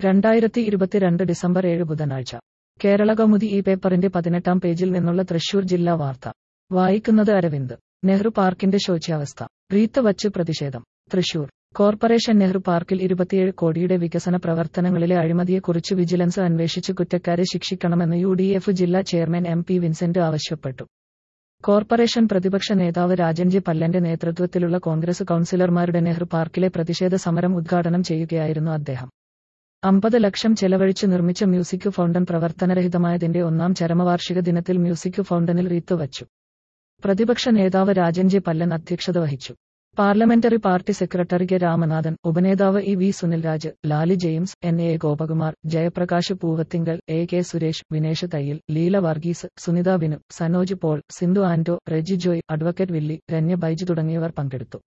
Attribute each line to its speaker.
Speaker 1: രണ്ടായിരത്തി ഇരുപത്തിരണ്ട് ഡിസംബർ ഏഴ് ബുധനാഴ്ച കേരള കൗമുദി ഈ പേപ്പറിന്റെ പതിനെട്ടാം പേജിൽ നിന്നുള്ള തൃശൂർ ജില്ലാ വാർത്ത വായിക്കുന്നത് അരവിന്ദ് നെഹ്റു പാർക്കിന്റെ ശോച്യാവസ്ഥ റീത്ത് വച്ച് പ്രതിഷേധം തൃശൂർ കോർപ്പറേഷൻ നെഹ്റു പാർക്കിൽ ഇരുപത്തിയേഴ് കോടിയുടെ വികസന പ്രവർത്തനങ്ങളിലെ അഴിമതിയെക്കുറിച്ച് വിജിലൻസ് അന്വേഷിച്ച് കുറ്റക്കാരെ ശിക്ഷിക്കണമെന്ന് യു ഡി എഫ് ജില്ലാ ചെയർമാൻ എം പി വിൻസെന്റ് ആവശ്യപ്പെട്ടു കോർപ്പറേഷൻ പ്രതിപക്ഷ നേതാവ് രാജൻജി പല്ലന്റെ നേതൃത്വത്തിലുള്ള കോൺഗ്രസ് കൌൺസിലർമാരുടെ നെഹ്റു പാർക്കിലെ പ്രതിഷേധ സമരം ഉദ്ഘാടനം ചെയ്യുകയായിരുന്നു അദ്ദേഹം അമ്പത് ലക്ഷം ചെലവഴിച്ച് നിർമ്മിച്ച മ്യൂസിക് ഫൗണ്ടൻ പ്രവർത്തനരഹിതമായതിന്റെ ഒന്നാം ചരമവാർഷിക ദിനത്തിൽ മ്യൂസിക് ഫൗണ്ടനിൽ റീത്ത് വച്ചു പ്രതിപക്ഷ നേതാവ് രാജൻജി പല്ലൻ അധ്യക്ഷത വഹിച്ചു parliamentary party secretary K Ramanathan ഉപനേതാവ് E V Sunilraj Lali James N A Gopakumar Jayaprakash Poovathingal A K Suresh Vinesh Thayyil Leela Varghese Sunitha Binu Sanoj Paul Sindhu Anto Reji Joy advocate Willy Ranya Baiju തുടങ്ങിയവർ പങ്കെടുത്തു